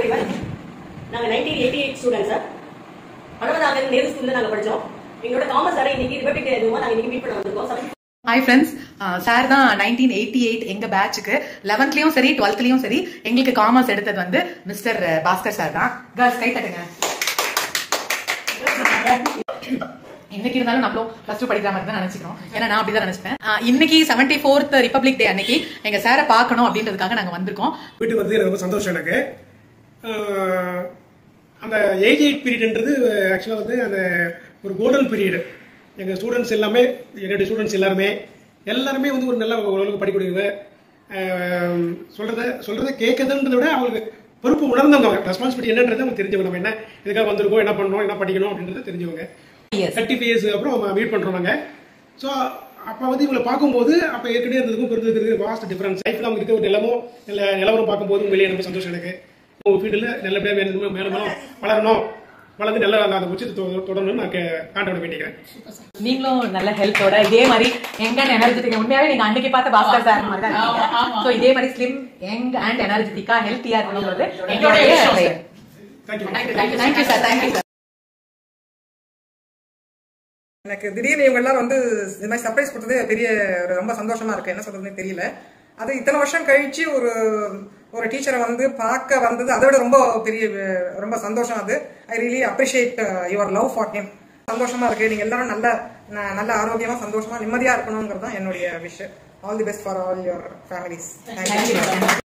Everyone நாங்க nineteen eighty eight student sir Pazhavanathan Nehru ஸ்கூல்ல நாங்க படிச்சோம் எங்களோட காமர்ஸ் சாரை இன்னைக்கு ரிபப்ளிக் டே எதுவும் நாங்க இன்னைக்கு மீட் பண்ண வந்திருக்கோம் செவன் ஹாய் ஃப்ரெண்ட்ஸ் சார் தான் நைன்டீன் எயிட்டி எயிட் எங்க பேட்சுக்கு லெவன்த்லயும் சரி டுவெல்த்லயும் சரி எங்களுக்கு காமர்ஸ் எடுத்தது வந்து மிஸ்டர் பாஸ்கர் சார் தான் கேர்ள்ஸ் கை தட்டுங்க இன்னைக்கு இருந்தாலும் நம்மளும் பிளஸ் டூ படிக்கிற மாதிரி தான் நினைச்சுக்கிறோம் ஏன்னா நான் அப்படிதான் நினைச்சேன் ஆஹ் இன்னைக்கு செவன்டி ஃபோர்த் ரிபப்ளிக் டே அன்னைக்கு எங்க சாரை பார்க்கணும் அப்படின்றதுக்காக நாங்க வந்திருக்கோம் வீட்டுக்கு வந்து எனக்கு ரொம்ப சந்தோஷம் எனக்கு ஆஹ் அந்த ஏஜ் எயிட் பீரியட்ன்றது ஆக்சுவலாக வந்து அந்த ஒரு கோல்டன் பீரியடு எங்கள் ஸ்டூடெண்ட்ஸ் எல்லாமே என்னுடைய ஸ்டூடெண்ட்ஸ் எல்லாருமே எல்லாருமே வந்து ஒரு நல்ல ஓரளவுக்கு படிக்கக்கூடியவங்க ஆஹ் சொல்றத சொல்றத கேட்கறதுன்றத விட அவங்களுக்கு பொறுப்பு உணர்ந்தவங்க ரெஸ்பான்சிபிலிட்டி என்னன்றது அவங்க தெரிஞ்சவங்க நம்ம என்ன இதுக்காக வந்திருக்கோம் என்ன பண்ணணும் என்ன படிக்கணும் அப்படின்றத தெரிஞ்சவங்க தேர்ட்டி ஃபைவ் இயர்ஸ் அப்புறம் மீட் பண்ணுறோம் நாங்கள் ஸோ அப்போ வந்து இவங்களை பார்க்கும்போது அப்போ ஏற்கனவே இருந்ததுக்கும் இப்போ இருந்ததுக்கு வாஸ்ட் டிஃபரன்ஸ் லைஃப்பில் அவங்க இருக்க ஒரு நிலமும் நில நிலவரம் பார்க்கும்போது உண்மையிலேயே ரொம்ப சந்தோஷம் எனக்கு உங்கள் ஃபீல்டில் நல்லபடியாக மேலும் மேலும் மேலும் வளரணும் வளர்ந்து நல்ல அந்த உச்சத்தை தொ- தொடரணும்னு நான் கே- ஆண்டவனை வேண்டிக்கிறேன் நீங்களும் நல்ல ஹெல்த்தோட இதே மாதிரி யங் அண்ட் எனர்ஜெட்டிக் உண்மையாவே நீங்க அன்னைக்கு பார்த்த பாஸ்கர் சார் மாதிரி தான் இருக்கீங்க. So, இதே மாதிரி ஸ்லிம் யங் அண்ட் எனர்ஜெட்டிக்கா ஹெல்த்தியா இருக்கணுங்கிறது எங்களுடைய prayer. Thank you Thank you, thank you, thank you sir, thank you sir. எனக்கு திடீர்னு இவங்க எல்லாம் வந்து இது மாதிரி சர்ப்ரைஸ் கொடுத்தது பெரிய ஒரு ரொம்ப சந்தோஷமா இருக்கு என்ன சொல்றதுன்னு தெரியல அது இத்தனை வருஷம் கழிச்சு ஒரு ஒரு டீச்சரை வந்து பார்க்க வந்தது அதை விட ரொம்ப பெரிய அஹ், ரொம்ப சந்தோஷம் அது I really appreciate your love for him சந்தோஷமா இருக்கு நீங்க எல்லாரும் நல்ல ந- நல்ல ஆரோக்கியமா சந்தோஷமா நிம்மதியா இருக்கணுங்கிறது தான் என்னுடைய wish all the best for all your families Thank you, sir.